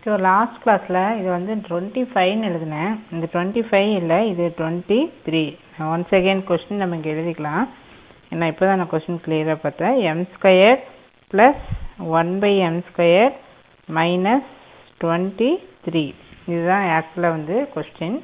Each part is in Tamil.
ஸோ லாஸ்ட் கிளாஸில் இது வந்து டுவெண்ட்டி ஃபைவ்னு எழுதினேன் இந்த டுவெண்ட்டி ஃபைவ் இல்லை இது twenty three one second question நம்ம இங்கே எழுதிக்கலாம் ஏன்னா இப்போ தான் நான் கொஸ்டின் கிளியராக பார்த்தேன் M square plus one by M square minus twenty three இதுதான் ஆக்சுவலாக வந்து கொஸ்டின்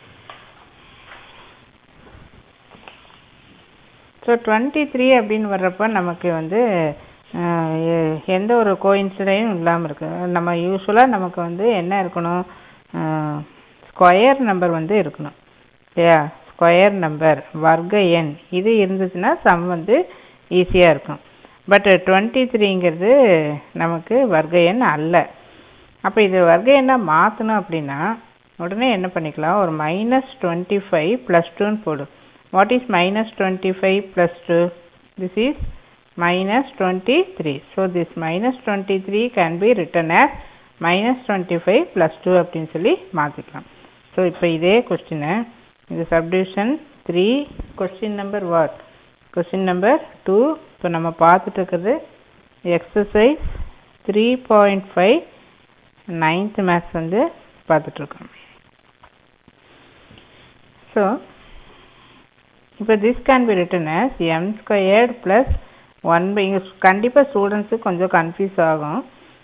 ஸோ டுவெண்ட்டி த்ரீ அப்படின்னு வர்றப்போ நமக்கு வந்து அஹ், எ- எந்த ஒரு கோயின்சிடையும் இல்லாமல் இருக்கு நம்ம யூஸ்வலாக நமக்கு வந்து என்ன இருக்கணும் ஸ்கொயர் நம்பர் வந்து இருக்கணும் இல்லையா ஸ்கொயர் நம்பர் வர்க்க எண் இது இருந்துச்சுன்னா சம் வந்து ஈஸியாக இருக்கும் பட் டுவெண்ட்டி த்ரீங்கிறது நமக்கு வர்க்க எண் அல்ல அப்போ இது வர்க்க எண்ணாக மாற்றணும் அப்படின்னா உடனே என்ன பண்ணிக்கலாம் ஒரு மைனஸ் டுவெண்ட்டி ஃபைவ் ப்ளஸ் டூன்னு போடும் what is minus twenty five plus two this is minus twenty three so this minus twenty three can be written as minus twenty five plus two அப்படின்னு சொல்லி மாற்றிக்கலாம் ஸோ இப்போ இதே கொஸ்டினை இது subdivision three question number what question number two இப்போ நம்ம பார்த்துட்டு இருக்கிறது exercise three point five ninth maths வந்து பார்த்துட்ருக்கோம் ஸோ இப்போ this can be written as M squared plus one by இங்கே கண்டிப்பாக ஸ்டூடெண்ட்ஸுக்கு கொஞ்சம் கன்ஃபியூஸ் ஆகும்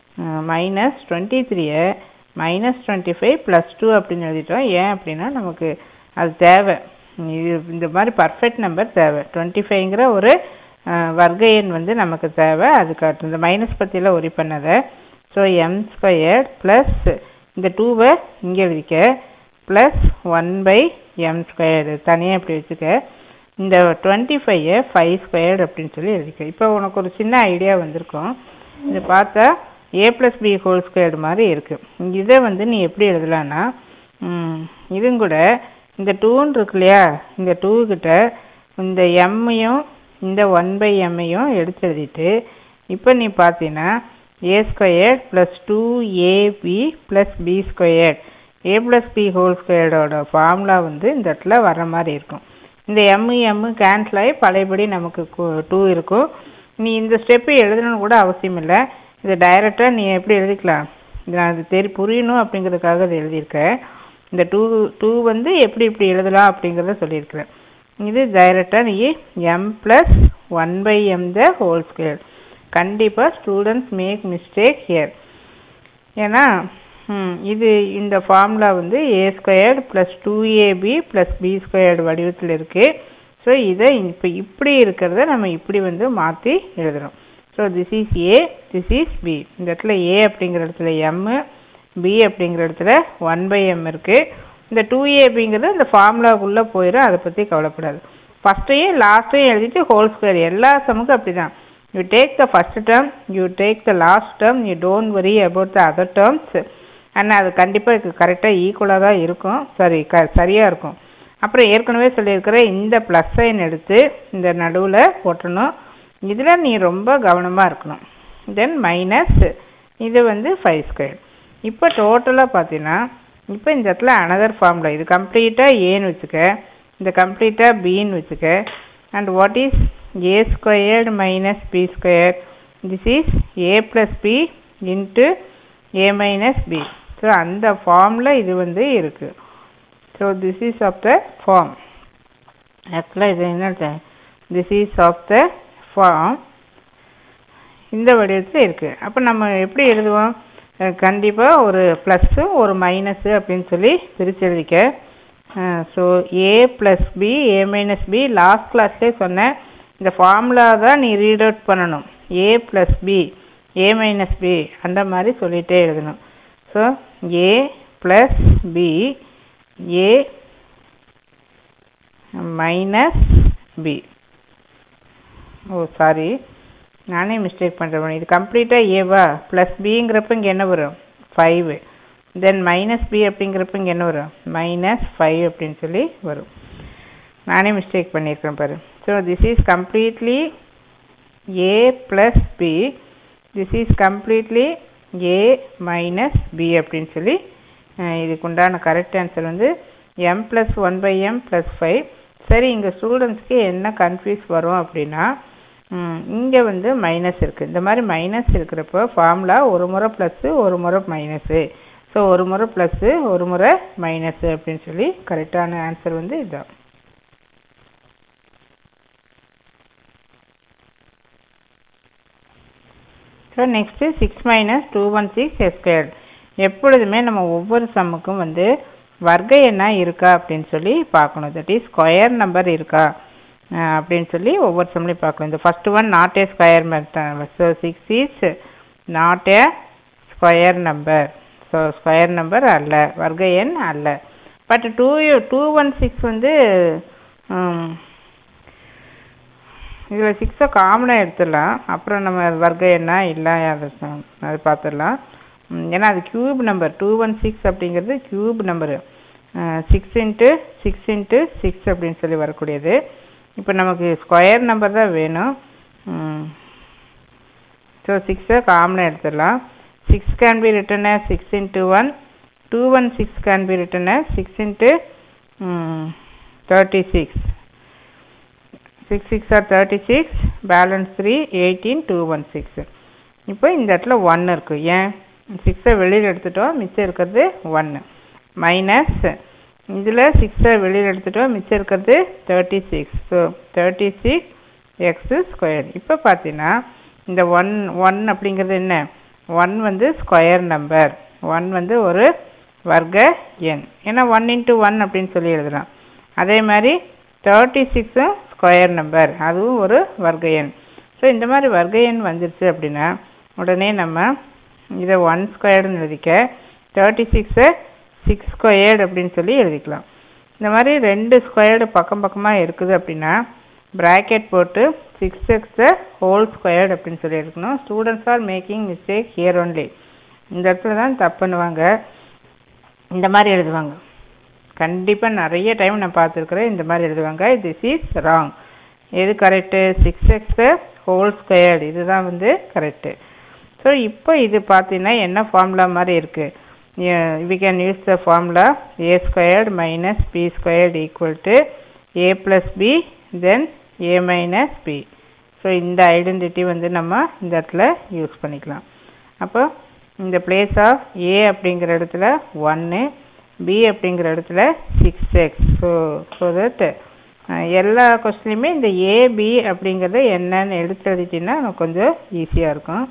மைனஸ் டுவெண்ட்டி த்ரீயை minus twenty five plus two அப்படின்னு எழுதிட்டோம் ஏன் அப்படின்னா நமக்கு அது தேவை இது இந்த மாதிரி பர்ஃபெக்ட் நம்பர் தேவை டுவெண்ட்டி ஃபைவ்ங்கிற ஒரு அஹ், வர்க்க எண் வந்து நமக்கு தேவை அதுக்காக இந்த மைனஸ் பற்றியெல்லாம் ஒரி பண்ணதை ஸோ எம் ஸ்கொயர்ட் ப்ளஸ் இந்த டூவை இங்கே எழுதிக்க plus one by M squared தனியாக இப்படி வச்சுக்க இந்த டுவெண்ட்டி ஃபைவை ஃபைவ் ஸ்கொயர்டு அப்படின்னு சொல்லி எழுதிக்க இப்போ உனக்கு ஒரு சின்ன ஐடியா வந்திருக்கும் இது பார்த்தா A plus B whole squared மாதிரி இருக்குது இதை வந்து நீ எப்படி எழுதலான்னா ம், இதுவும் கூட இந்த டூன்னு இருக்கு இல்லையா இந்த டூ கிட்ட இந்த எம்மையும் இந்த ஒன் பை எம்மையும் எடுத்து எழுதிட்டு இப்போ நீ பார்த்தீங்கன்னா A square plus two AB plus B square A plus B whole ஸ்கொயர்டோட ஃபார்முலா வந்து இந்த இடத்துல வர்ற மாதிரி இருக்கும் இந்த எம்மு எம்மு கேன்சல் ஆகி பழையபடி நமக்கு டூ இருக்கும் நீ இந்த ஸ்டெப்பு எழுதணும்னு கூட அவசியம் இல்லை இதை டைரெக்டாக நீ எப்படி எழுதிக்கலாம் இது நான் அது தெரி புரியணும் அப்படிங்கிறதுக்காக இதை எழுதியிருக்கேன் இந்த டூ டூ வந்து எப்படி இப்படி எழுதலாம் அப்படிங்கிறத சொல்லியிருக்கிறேன் இது டைரெக்டாக நீ M plus one by M the whole square கண்டிப்பாக ஸ்டூடெண்ட்ஸ் மேக் மிஸ்டேக் ஹியர் ஏன்னா ம், இது இந்த ஃபார்முலா வந்து A squared plus two AB plus B squared வடிவத்தில் இருக்குது ஸோ இதை இப்போ இப்படி இருக்கிறத நம்ம இப்படி வந்து மாற்றி எழுதுறோம் so this is A this is B இந்த இடத்துல ஏ அப்படிங்கிற இடத்துல எம்மு பி அப்படிங்கிற இடத்துல ஒன் பை எம் இருக்குது இந்த டூ ஏபிங்கிறது இந்த ஃபார்முலாக்குள்ளே போயிடும் அதை பற்றி கவலைப்படாது ஃபஸ்ட்டையும் லாஸ்ட்டையும் எழுதிட்டு ஹோல் ஸ்கொயர் எல்லா சமுக்கும் அப்படி தான் you take the first term you take the last term you don't worry about the other terms ஆனால் அது கண்டிப்பாக கரெக்டாக ஈக்குவலாக தான் இருக்கும் சாரி க சரியாக இருக்கும் அப்புறம் ஏற்கனவே சொல்லியிருக்கிற இந்த ப்ளஸ் சைன் எடுத்து இந்த நடுவில் போட்டணும் இதில் நீ ரொம்ப கவனமாக இருக்கணும் தென் மைனஸ் இது வந்து ஃபைவ் ஸ்கொயர் இப்போ டோட்டலாக பார்த்தீங்கன்னா இப்போ இந்த இடத்துல அனதர் ஃபார்முலா இது கம்ப்ளீட்டாக ஏன்னு வச்சுக்க இந்த கம்ப்ளீட்டாக பின்னு வச்சுக்க and what is A squared minus B square this is A plus B into A minus B so அந்த ஃபார்மில் இது வந்து இருக்குது so this is of the form ஆக்சுவலாக இது என்ன this is of the form இந்த வடிவத்தில் இருக்குது அப்போ நம்ம எப்படி எழுதுவோம் கண்டிப்பாக ஒரு ப்ளஸ்ஸு ஒரு மைனஸு அப்படின்னு சொல்லி பிரித்து எழுதிக்க so A plus B A minus B last கிளாஸ்லேயே சொன்னேன் இந்த ஃபார்முலா தான் நீ ரீட் அவுட் பண்ணணும் A plus B A minus B அந்த மாதிரி சொல்லிகிட்டே எழுதணும் so A plus B A minus B oh sorry நானே மிஸ்டேக் பண்ணுறேன் இது கம்ப்ளீட்டாக ஏவா ப்ளஸ் பிங்கிறப்ப இங்கே என்ன வரும் ஃபைவு தென் மைனஸ் பி அப்படிங்கிறப்ப இங்கே என்ன வரும் மைனஸ் ஃபைவ் அப்படின்னு சொல்லி வரும் நானே மிஸ்டேக் பண்ணியிருக்கேன் பாரு so this is completely A plus B this is completely A minus B அப்படின்னு சொல்லி அஹ், இதுக்கு உண்டான கரெக்ட் ஆன்சர் வந்து M plus one by M plus five சரி இங்கே ஸ்டூடெண்ட்ஸ்க்கு என்ன கன்ஃபியூஸ் வரும் அப்படின்னா இங்கே வந்து மைனஸ் இருக்குது இந்த மாதிரி மைனஸ் இருக்கிறப்போ ஃபார்முலா ஒரு முறை ப்ளஸ்ஸு ஒரு முறை மைனஸு ஸோ ஒரு முறை ப்ளஸ்ஸு ஒரு முறை மைனஸு அப்படின்னு சொல்லி கரெக்டான ஆன்சர் வந்து இதுதான் so next six minus two one six squared எப்பொழுதுமே நம்ம ஒவ்வொரு சம்முக்கும் வந்து வர்க்க எண்ணா இருக்கா அப்படின்னு சொல்லி பார்க்கணும் தட் இஸ் ஸ்கொயர் நம்பர் இருக்கா அப்படின்னு சொல்லி ஒவ்வொரு சம்லையும் பார்க்கணும் இந்த first one not a square so six is not a square number so square number அல்ல வர்க்க எண் அல்ல but two two one six வந்து இதில் சிக்ஸை காமனாக எடுத்துடலாம் அப்புறம் நம்ம வர்க்க எண்ணா இல்லை அது அது பார்த்துடலாம் ஏன்னா அது cube number two one six அப்படிங்கிறது cube number six into six into six அப்படின்னு சொல்லி வரக்கூடியது இப்போ நமக்கு ஸ்கொயர் நம்பர் தான் வேணும் ஸோ சிக்ஸை காமனாக எடுத்துடலாம் six can be written as six into one two one six can be written as six into thirty six six six or thirty six balance three eighteen two one six இப்போ இந்த இடத்துல ஒன் இருக்குது ஏன் சிக்ஸை வெளியில் எடுத்துட்டோம் மிச்சம் இருக்கிறது ஒன்று மைனஸ் இதில் சிக்ஸை வெளியில் எடுத்துட்டோம் மிச்சம் இருக்கிறது thirty six so thirty six X square இப்போ பார்த்தீங்கன்னா இந்த ஒன் ஒன் அப்படிங்கிறது என்ன ஒன் வந்து ஸ்கொயர் நம்பர் ஒன் வந்து ஒரு வர்க்க எண் ஏன்னா ஒன் இன்ட்டு ஒன் அப்படின்னு சொல்லி எழுதலாம் அதே மாதிரி தேர்ட்டி சிக்ஸும் ஸ்கொயர் நம்பர் அதுவும் ஒரு வர்க்க எண் ஸோ இந்த மாதிரி வர்க்க எண் வந்துருச்சு அப்படின்னா உடனே நம்ம இதை ஒன் ஸ்கொயர்டுன்னு எழுதிக்க தேர்ட்டி சிக்ஸை சிக்ஸ் ஸ்கொயர்டு அப்படின்னு சொல்லி எழுதிக்கலாம் இந்த மாதிரி ரெண்டு ஸ்கொயர்டு பக்கம் பக்கமாக இருக்குது அப்படின்னா ப்ராக்கெட் போட்டு சிக்ஸ் எக்ஸை ஹோல் ஸ்கொயர்டு அப்படின்னு சொல்லி எடுக்கணும் students are making mistake here only இந்த இடத்துல தான் தப்பு பண்ணுவாங்க இந்த மாதிரி எழுதுவாங்க கண்டிப்பாக நிறைய டைம் நான் பார்த்துருக்குறேன் இந்த மாதிரி எழுதுவாங்க திஸ் இஸ் ராங் எது correct six X whole squared இதுதான் வந்து கரெக்டு ஸோ இப்போ இது பார்த்தீங்கன்னா என்ன ஃபார்முலா மாதிரி இருக்குது we can use the formula A squared minus B squared equal to A plus B then A minus B so இந்த ஐடென்டிட்டி வந்து நம்ம இந்த இடத்துல யூஸ் பண்ணிக்கலாம் அப்போ இந்த பிளேஸ் ஆஃப் ஏ அப்படிங்கிற இடத்துல ஒன்று பி அப்படிங்கிற இடத்துல six X so so that எல்லா கொஸ்டின்லையுமே இந்த ஏபி அப்படிங்கிறத என்னன்னு எடுத்து எழுதிட்டிங்கன்னா எனக்கு கொஞ்சம் ஈஸியாக இருக்கும்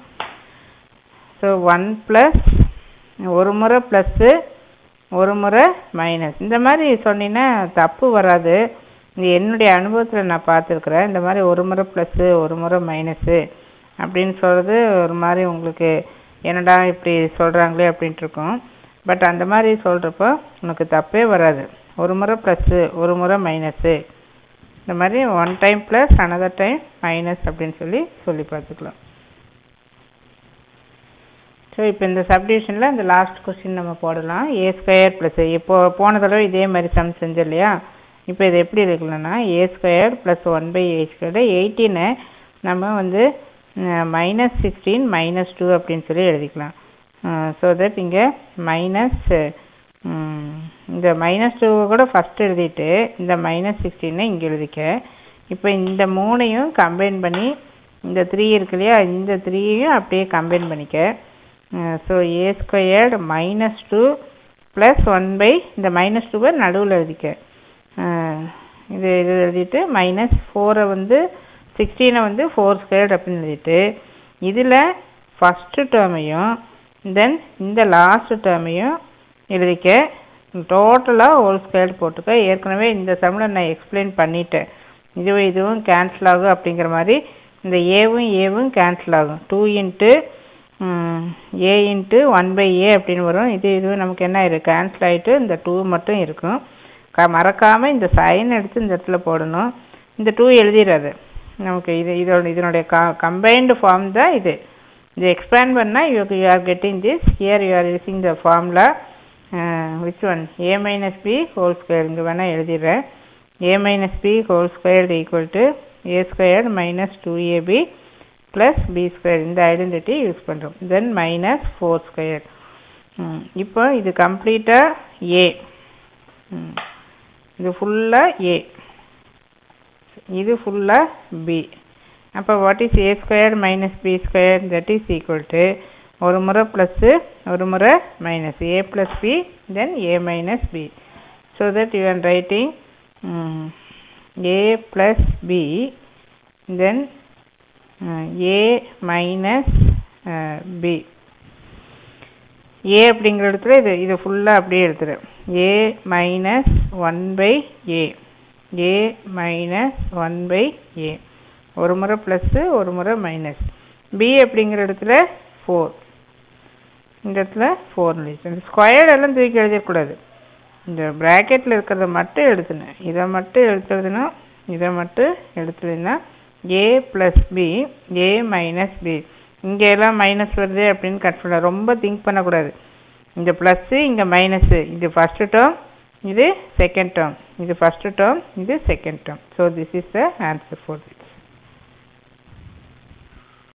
ஸோ ஒன் ப்ளஸ் ஒரு முறை ப்ளஸ்ஸு ஒரு முறை மைனஸ் இந்த மாதிரி சொன்னீங்கன்னா தப்பு வராது இது என்னுடைய அனுபவத்தில் நான் பார்த்துருக்குறேன் இந்த மாதிரி ஒரு முறை ப்ளஸ்ஸு ஒரு முறை மைனஸு அப்படின்னு சொல்கிறது ஒரு மாதிரி உங்களுக்கு என்னடா இப்படி சொல்கிறாங்களே அப்படின்ட்டு இருக்கும் பட் அந்த மாதிரி சொல்கிறப்போ உனக்கு தப்பே வராது ஒரு முறை ப்ளஸ்ஸு ஒரு முறை மைனஸு இந்த மாதிரி one time plus another time minus அப்படின்னு சொல்லி சொல்லி பார்த்துக்கலாம் ஸோ இப்போ இந்த சப்டிவிஷனில் இந்த லாஸ்ட் கொஸ்டின் நம்ம போடலாம் ஏ ஸ்கொயர் ப்ளஸ் இப்போ போன தடவை இதே மாதிரி சம் செஞ்சோம் இல்லையா இப்போ இது எப்படி இருக்கலாம்னா A square plus one by A square எயிட்டீனை நம்ம வந்து மைனஸ் சிக்ஸ்டீன் மைனஸ் டூ அப்படின்னு சொல்லி எழுதிக்கலாம் ஸோ தட் இங்கே மைனஸ் இந்த மைனஸ் டூவை கூட ஃபஸ்ட் எழுதிட்டு இந்த மைனஸ் சிக்ஸ்டீனை இங்கே எழுதிக்க இப்போ இந்த மூணையும் கம்பைன் பண்ணி இந்த த்ரீ இருக்கு இல்லையா இந்த த்ரீயையும் அப்படியே கம்பைன் பண்ணிக்க so A squared minus two plus one by இந்த மைனஸ் டூவை நடுவில் எழுதிக்க இது இது எழுதிட்டு மைனஸ் ஃபோரை வந்து சிக்ஸ்டீனை வந்து ஃபோர் ஸ்கொயர்டு அப்படின்னு எழுதிட்டு இதில் ஃபஸ்ட்டு டேர்மையும் தென் இந்த லாஸ்ட் டேர்மையும் எழுதிக்க டோட்டலாக ஹோல் ஸ்கொயர் போட்டுக்க ஏற்கனவே இந்த சம்மில் நான் எக்ஸ்பிளைன் பண்ணிட்டேன் இதுவும் இதுவும் கேன்சல் ஆகும் அப்படிங்கிற மாதிரி இந்த ஏவும் ஏவும் கேன்சல் ஆகும் two into A into one by A அப்படின்னு வரும் இது இது நமக்கு என்ன ஆயிருக்கு கேன்சல் ஆகிட்டு இந்த டூ மட்டும் இருக்கும் க மறக்காமல் இந்த சைன் எடுத்து இந்த இடத்துல போடணும் இந்த டூ எழுதிடாது நமக்கு இது இதோட இதனுடைய க கம்பைன்டு ஃபார்ம் தான் இது இது எக்ஸ்பேண்ட் பண்ணால் you you are getting this here you are using the formula which one A minus B whole square இங்கே வேணால் எழுதிடுறேன் A minus B whole square equal to A square minus two AB plus B square இந்த ஐடென்டிட்டி யூஸ் பண்ணுறோம் தென் மைனஸ் ஃபோர் ஸ்கொயர் இப்போ இது கம்ப்ளீட்டாக ஏ இது ஃபுல்லாக ஏ இது ஃபுல்லாக பி அப்போ what is A square minus B square that is equal to ஒரு முறை ப்ளஸ்ஸு ஒரு முறை minus A plus B then A minus B so that you are writing A plus B then A minus B A அப்படிங்கிற இடத்துல இது இது ஃபுல்லாக அப்படியே எடுத்துரு A minus one by A A minus one by A ஒரு முறை ப்ளஸ்ஸு ஒரு முறை மைனஸ் பி அப்படிங்கிற இடத்துல ஃபோர் இந்த இடத்துல ஃபோர் இந்த ஸ்கொயர் எல்லாம் தூக்கி எழுதிடக்கூடாது இந்த ப்ராக்கெட்டில் இருக்கிறத மட்டும் எழுதுனேன் இதை மட்டும் எழுத்துறதுன்னா இதை மட்டும் எழுத்துறதுன்னா A plus B A minus B இங்கே எல்லாம் மைனஸ் வருது அப்படின்னு கன்ஃபியூஸ் ரொம்ப திங்க் பண்ணக்கூடாது இந்த ப்ளஸ்ஸு இங்கே மைனஸு இது ஃபஸ்ட்டு டேர்ம் இது செகண்ட் டேர்ம் இது ஃபஸ்ட்டு டேர்ம் இது second term so this is the answer for திட்